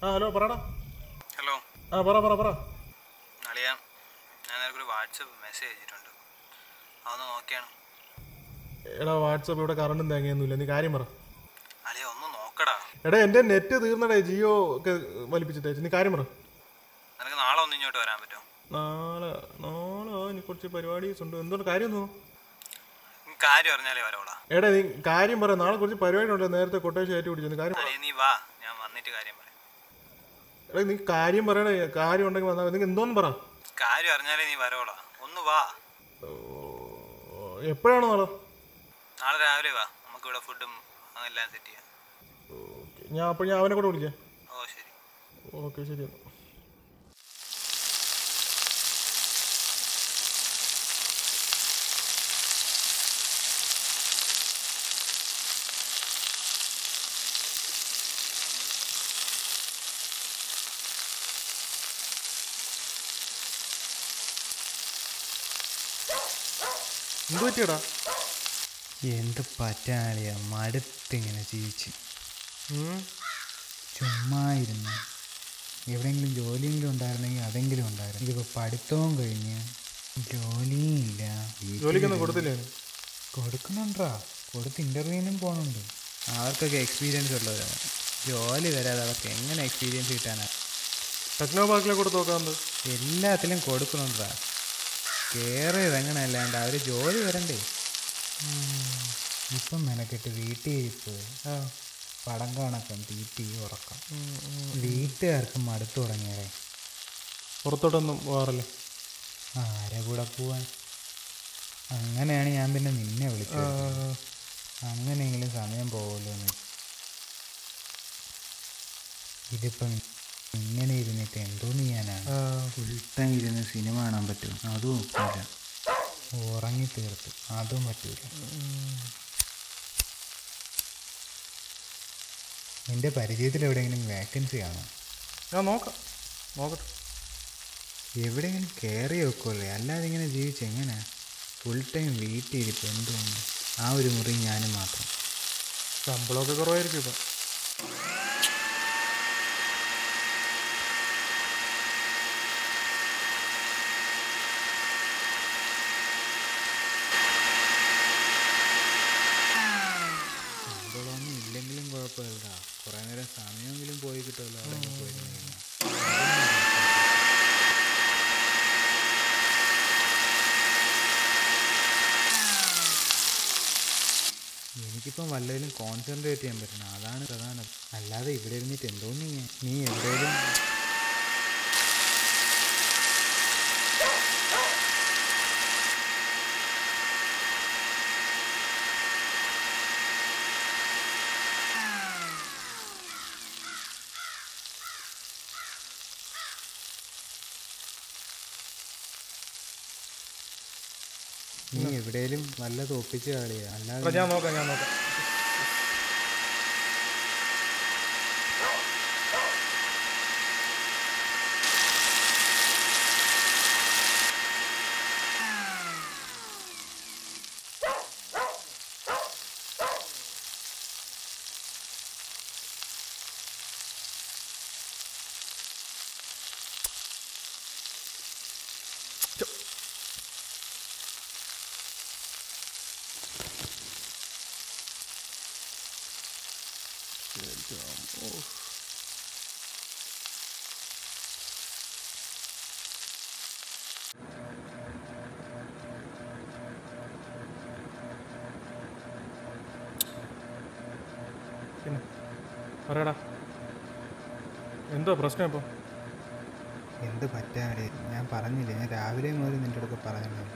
ആ ഹലോ പറടാ ഹലോ ആ പറ പറ പറ അളിയ ഞാൻ നിനക്കൊരു വാട്സപ്പ് മെസ്സേജ് അയച്ചിട്ടുണ്ട് അതൊന്ന് നോക്കിയാണ് എടാ വാട്സപ്പ് ഇവിടെ കറണ്ടും തേങ്ങയൊന്നുമില്ല നീ കാര്യം പറ അളിയ ഒന്ന് നോക്കടാ എടാ എൻ്റെ നെറ്റ് തീർന്നടേ ജിയോ ഒക്കെ വലിപ്പിച്ചിട്ടേച്ച് നീ കാര്യം പറ നിനക്ക് നാളെ ഒന്ന് ഇങ്ങോട്ട് വരാൻ പറ്റുമോ നാളെ നാളെ ഇനി കുറച്ച് പരിപാടീസ് ഉണ്ട് എന്തുകൊണ്ട് കാര്യം ഒന്നു നീ കാര്യം അറിഞ്ഞാലേ വരോളാ എടാ നീ കാര്യം പറ നാളെ കുറച്ച് പരിപാടി ഉണ്ട് നേരത്തെ കൊട്ടേഷൻ ആയിട്ട് പിടിച്ചു നീ കാര്യം പറ അളിയ നീ വാ ഞാൻ വന്നിട്ട് കാര്യം പറയാം എടാ നീ കാര്യം പറയണേ കാര്യം ഉണ്ടെങ്കിൽ വന്നാൽ മതി. നീ എന്തോന്ന് പറ കാര്യം അറിഞ്ഞാലേ നീ വരോളാ ഒന്ന് വാ എപ്പോഴാണ് നാളെ നാളെ രാവിലെ വാ നമുക്ക് ഇവിടെ ഫുഡും എല്ലാം സെറ്റ് ചെയ്യാം ഓക്കെ ഞാൻ അപ്പോൾ ഞാൻ അവനെ കൂടെ വിളിക്കാം ഓ ശരി ഓക്കെ ശരി എന്നാ. എന്ത് പറ്റിയടാ എന്ത് പറ്റാളിയ മടുത്തിങ്ങനെ ജീവിച്ച് ഉം. ചുമ്മാ ഇരുന്ന് എവിടെയെങ്കിലും ജോലിയെങ്കിലും ഉണ്ടായിരുന്നെങ്കിൽ അതെങ്കിലും ഉണ്ടായിരുന്നു ഇതിപ്പോൾ പഠിത്തവും കഴിഞ്ഞ് ജോലിയും ഇല്ല ജോലിക്കൊന്നും കൊടുത്തില്ലേ നീ? കൊടുക്കുന്നുണ്ടാ കൊടുത്ത് ഇൻ്റർവ്യൂവിനും പോകുന്നുണ്ട് അവർക്കൊക്കെ എക്സ്പീരിയൻസ് ഉള്ളവരാണ് ജോലി വരാതെ അവർക്ക് എങ്ങനെ എക്സ്പീരിയൻസ് കിട്ടാനാ ടെക്നോ പാർക്കിലെ കൂടെ നോക്കാറുണ്ട് എല്ലാത്തിലും കൊടുക്കുന്നുണ്ടാ കയറി ഇറങ്ങണല്ലാണ്ട് അവർ ജോലി വരണ്ടേ ഇപ്പം മെനക്കെട്ട് വീട്ടിൽ ഇരിപ്പ് ആ പടം കാണക്കം തീറ്റി ഉറക്കം വീട്ടുകാർക്ക് മടുത്തു തുടങ്ങിയതേ പുറത്തോട്ടൊന്നും പോകാറില്ലേ ആരെ കൂടെ പോവാൻ അങ്ങനെയാണ് ഞാൻ പിന്നെ നിന്നെ വിളിച്ചത് അങ്ങനെയെങ്കിലും സമയം പോകുമല്ലോ എന്ന് ഇതിപ്പം ഇങ്ങനെ ഇരുന്നിട്ട് എന്തോ ചെയ്യാനാണ് ആ, ഫുൾ ടൈം ഇരുന്ന് സിനിമ കാണാൻ പറ്റും അതും ഒക്കില്ല ഉറങ്ങി തീർത്ത് അതും പറ്റൂല നിന്റെ പരിചയത്തിൽ എവിടെയെങ്കിലും വേക്കൻസി കാണോ ഞാൻ നോക്കാം നോക്കട്ടെ എവിടെയെങ്കിലും കയറി വെക്കുമല്ലേ അല്ലാതെ ഇങ്ങനെ ജീവിച്ച് എങ്ങനെ ഫുൾ ടൈം വീട്ടിലിരിപ്പ് എന്തോന്ന് ആ ഒരു മുറി ഞാനും മാത്രം ശമ്പളമൊക്കെ കുറവായിരിക്കും ഇപ്പം ശമ്പളമൊന്നും ഇല്ലെങ്കിലും കുഴപ്പമില്ല കുറേ നേരം സമയമെങ്കിലും പോയി കിട്ടുമല്ലോ അവിടെ പോയിരുന്നു കഴിഞ്ഞാൽ എനിക്കിപ്പം വല്ലതിലും കോൺസെൻട്രേറ്റ് ചെയ്യാൻ പറ്റണം അതാണ് പ്രധാനം അല്ലാതെ ഇവിടെ ഇരുന്നിട്ട് എന്തോന്ന് നീ നീ എവിടെയെങ്കിലും നീ എവിടെയെങ്കിലും വല്ലതും ഒപ്പിച്ച് കളിയാ അല്ലാതെ എടാ, ഞാൻ നോക്കാം ഞാൻ നോക്കാം പിന്നെ പറയടാ എന്തോ പ്രശ്നം ഇപ്പോൾ എന്ത് പറ്റാതെ ഞാൻ പറഞ്ഞില്ലേ ഞാൻ രാവിലെ മുതൽ നിൻ്റെ അടുത്ത് പറഞ്ഞില്ലേ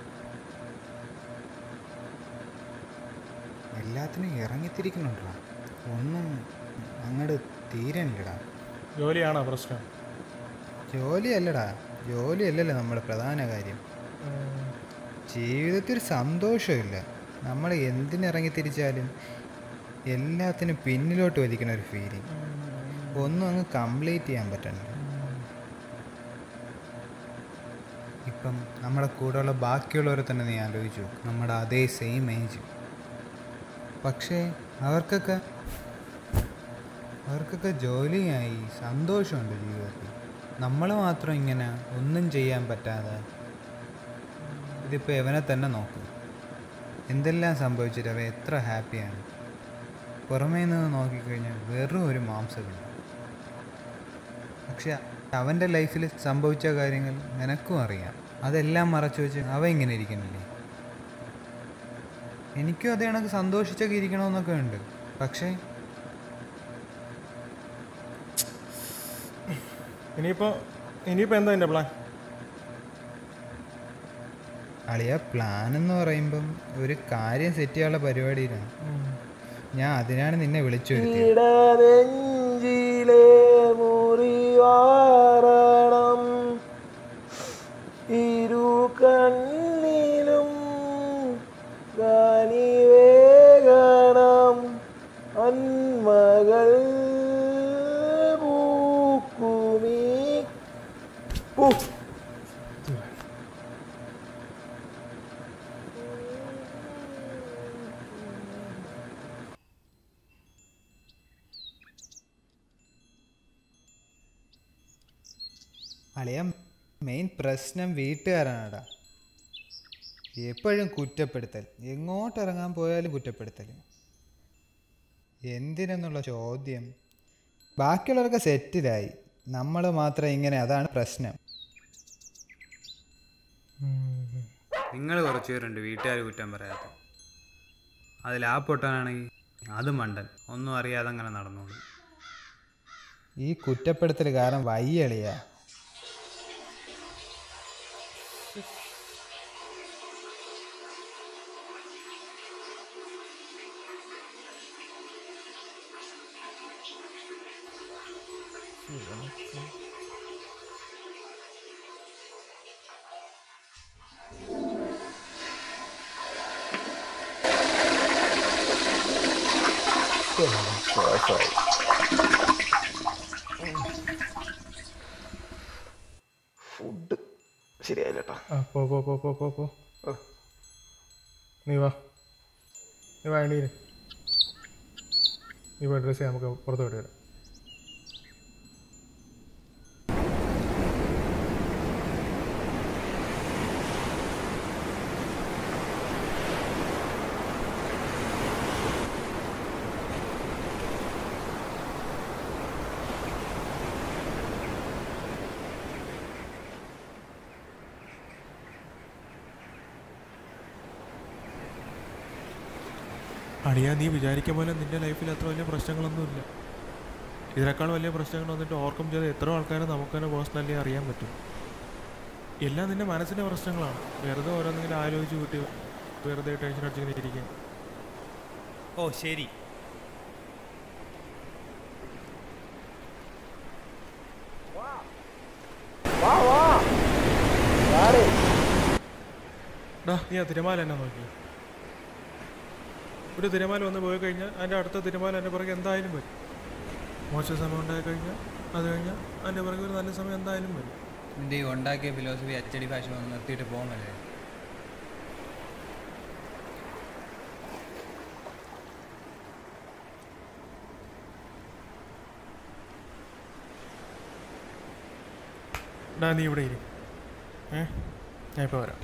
എല്ലാത്തിനും ഇറങ്ങിത്തിരിക്കുന്നുണ്ടോ ഒന്നും അങ്ങോട്ട് തീരണില്ലടാ ജോലിയാണോ പ്രശ്നം ജോലിയല്ലടാ ജോലിയല്ലല്ലോ നമ്മുടെ പ്രധാന കാര്യം ജീവിതത്തിൽ ഒരു സന്തോഷമില്ല നമ്മൾ എന്തിനിറങ്ങി തിരിച്ചാലും എല്ലാത്തിനും പിന്നിലോട്ട് വലിക്കുന്ന ഒരു ഫീലിംഗ് ഒന്നും അങ്ങ് കംപ്ലീറ്റ് ചെയ്യാൻ പറ്റണില്ല ഇപ്പം നമ്മുടെ കൂടെയുള്ള ബാക്കിയുള്ളവരെ തന്നെ നീ ആലോചിച്ചു നോക്ക്. നമ്മുടെ അതേ സെയിം ഏജ് പക്ഷേ അവർക്കൊക്കെ അവർക്കൊക്കെ ജോലിയായി സന്തോഷമുണ്ട് ജീവിതത്തിൽ നമ്മൾ മാത്രം ഇങ്ങനെ ഒന്നും ചെയ്യാൻ പറ്റാതെ ഇതിപ്പോൾ ഇവനെ തന്നെ നോക്കും എന്തെല്ലാം സംഭവിച്ചിട്ട് അവൻ എത്ര ഹാപ്പിയാണ് പുറമേ നിന്ന് നോക്കിക്കഴിഞ്ഞാൽ വെറും ഒരു മാംസപിണ്ഡം പക്ഷെ അവൻ്റെ ലൈഫിൽ സംഭവിച്ച കാര്യങ്ങൾ നിനക്കും അറിയാം അതെല്ലാം മറച്ചു വെച്ച് അവ ഇങ്ങനെ ഇരിക്കുന്നില്ലേ എനിക്കും അതേ കണക്ക് സന്തോഷിച്ചൊക്കെ ഇരിക്കണമെന്നൊക്കെ ഉണ്ട് പക്ഷേ ഇനിയിപ്പോൾ ഇനിയിപ്പോൾ എന്താ എൻ്റെ പ്ലാൻ അളിയ പ്ലാൻ എന്ന് പറയുമ്പം ഒരു കാര്യം സെറ്റ് ചെയ്യാനുള്ള പരിപാടിയിലാണ് ഞാൻ അതിനാണ് നിന്നെ വിളിച്ചു വരുത്തിയത് ഇടനെഞ്ചിലെ മുറിവാരണം ഇരു കണ്ണിലും ഗാനിവേഗണം അന്മകൾ പൂക്കുമീ പൂ അളിയ മെയിൻ പ്രശ്നം വീട്ടുകാരാണടാ എപ്പോഴും കുറ്റപ്പെടുത്തൽ എങ്ങോട്ടിറങ്ങാൻ പോയാലും കുറ്റപ്പെടുത്തൽ എന്തിനെന്നുള്ള ചോദ്യം ബാക്കിയുള്ളവരൊക്കെ സെറ്റിലായി നമ്മൾ മാത്രം ഇങ്ങനെ അതാണ് പ്രശ്നം നിങ്ങൾ കുറച്ച് പേരുണ്ട് വീട്ടുകാർ കുറ്റം പറയാത്ത അതിൽ ആ പൊട്ടനാണെങ്കിൽ അത് മണ്ടൻ ഒന്നും അറിയാതെ അങ്ങനെ നടന്നോളൂ ഈ കുറ്റപ്പെടുത്തൽ കാരണം വയ്യളിയാ ഫുഡ് ശരിയായില്ല കേട്ടോ ആ പോ പോ പോ പോ പോ പോ ആ. നീ വാ നീ വാ എണീര് നീ പോയി ഡ്രസ്സ് നമുക്ക് പുറത്ത് പോയിട്ട് വരാം അടിയാ നീ വിചാരിക്കും പോലെ നിന്റെ ലൈഫിൽ അത്ര വലിയ പ്രശ്നങ്ങളൊന്നുമില്ല ഇതിനേക്കാൾ വലിയ പ്രശ്നങ്ങൾ വന്നിട്ട് ഓർക്കം ചെയ്ത് എത്ര ആൾക്കാരെ നമുക്ക് തന്നെ പേഴ്സണലി അറിയാൻ പറ്റും എല്ലാം നിന്റെ മനസ്സിൻ്റെ പ്രശ്നങ്ങളാണ് വെറുതെ ഓരോന്നെങ്കിലും ആലോചിച്ച് കൂട്ടി വെറുതെ ടെൻഷൻ അടിച്ചിങ്ങനെ ഇരിക്കാൻ ഓ ശരി ഡാ നീ ആ തിരമാല എന്നെ നോക്കി ഒരു തിരമാല വന്ന് പോയി കഴിഞ്ഞാൽ അതിൻ്റെ അടുത്ത തിരമാല എൻ്റെ പുറകെ എന്തായാലും വരും മോശം സമയം ഉണ്ടായി കഴിഞ്ഞാൽ അത് കഴിഞ്ഞാൽ അതിൻ്റെ പുറകെ ഒരു നല്ല സമയം എന്തായാലും വരും നിന്റെ ഈ ഉണ്ടാക്കിയ ഫിലോസഫി അച്ചടി ഭാഷ ഒന്ന് നിർത്തിയിട്ട് പോകുമല്ലേ ഡാ നീ ഇവിടെ ഇരി ഏ ഞാൻ ഇപ്പോൾ വരാം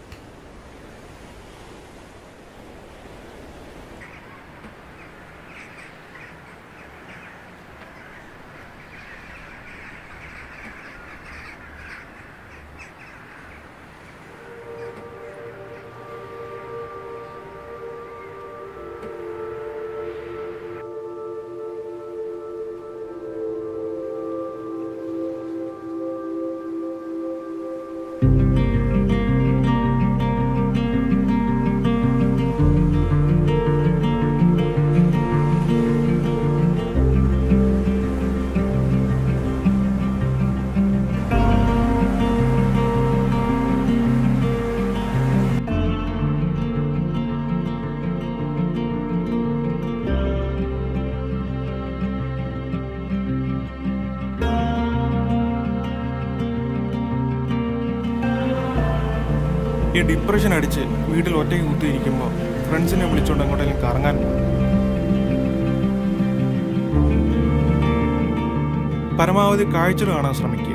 ഈ ഡിപ്രഷൻ അടിച്ച് വീട്ടിൽ ഒറ്റയ്ക്ക് കുത്തിയിരിക്കുമ്പോൾ ഫ്രണ്ട്സിനെ വിളിച്ചുകൊണ്ട് അങ്ങോട്ടെങ്കിലും കറങ്ങാൻ പോകും പരമാവധി കാഴ്ചകൾ കാണാൻ ശ്രമിക്കുക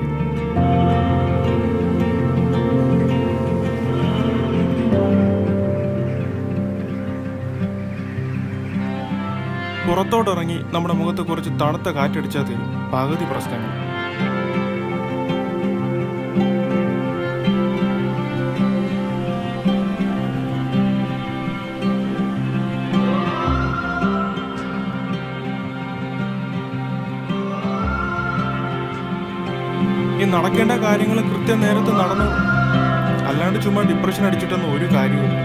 പുറത്തോട്ടിറങ്ങി നമ്മുടെ മുഖത്ത് കുറച്ച് തണുത്ത കാറ്റടിച്ചാൽ തരും പകുതി പ്രശ്നങ്ങൾ ഈ നടക്കേണ്ട കാര്യങ്ങൾ കൃത്യനേരത്ത് നടന്നു അല്ലാണ്ട് ചുമ്മാ ഡിപ്രഷൻ അടിച്ചിട്ടൊന്നും ഒരു കാര്യമില്ല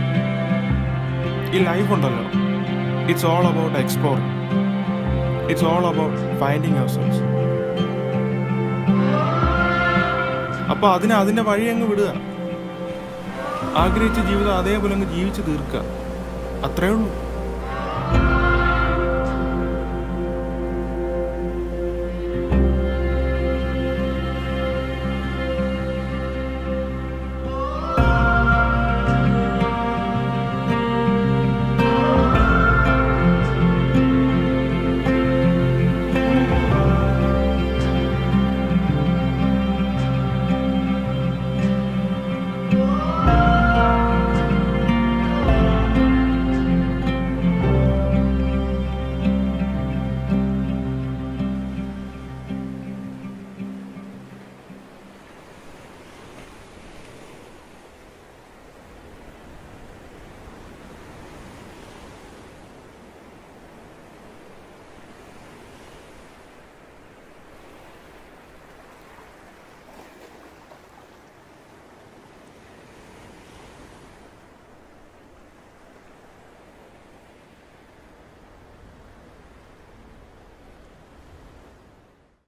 ഈ ലൈഫ് ഉണ്ടല്ലോ it's all about exploring it's all about finding your self അപ്പോൾ അതിനെ അതിൻ്റെ വഴി അങ്ങ് വിടുക ആഗ്രഹിച്ച ജീവിതം അതേപോലെ അങ്ങ് ജീവിച്ച് തീർക്കുക അത്രേ ഉള്ളൂ